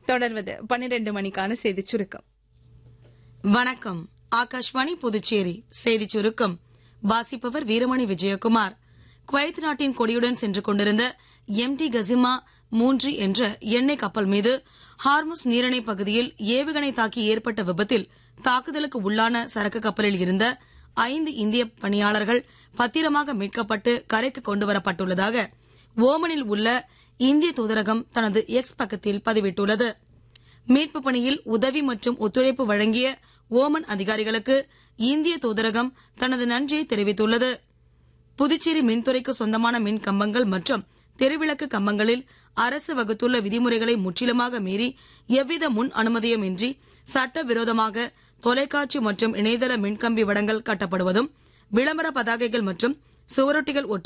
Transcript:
தொடர்வது பன்னிரண்டு மணிக்கான செய்தி சுருக்கம் வணக்கம் ஆகாஷ்வாணி புதுச்சேரி செய்திச் சுருக்கம் வாசிப்பவர் வீரமணி விஜயகுமார் குவைத் நாட்டின் கொடியுடன் சென்று கொண்டிருந்த எம் டி கசிமா மூன்று என்ற எண்ணெய் கப்பல் மீது ஹார்முஸ் நீரிணை பகுதியில் ஏவுகணை தாக்கி ஏற்பட்ட விபத்தில் தாக்குதலுக்கு உள்ளான சரக்கு கப்பலில் இருந்த ஐந்து இந்திய பணியாளர்கள் பத்திரமாக மீட்கப்பட்டு கரைக்கு கொண்டுவரப்பட்டுள்ளதாக ஓமனில் உள்ள இந்திய தூதரகம் தனது எக்ஸ் பக்கத்தில் பதிவிட்டுள்ளது மீட்பு பணியில் உதவி மற்றும் ஒத்துழைப்பு வழங்கிய ஓமன் அதிகாரிகளுக்கு இந்திய தூதரகம் தனது நன்றியை தெரிவித்துள்ளது புதுச்சேரி மின்துறைக்கு சொந்தமான மின் கம்பங்கள் மற்றும் தெருவிளக்கு கம்பங்களில் அரசு வகுத்துள்ள விதிமுறைகளை முற்றிலுமாக மீறி எவ்வித முன் அனுமதியுமின்றி சட்டவிரோதமாக தொலைக்காட்சி மற்றும் இணையதள மின்கம்பி வடங்கள் கட்டப்படுவதும் விளம்பர பதாகைகள் மற்றும் சுவரொட்டிகள் ஒட்டு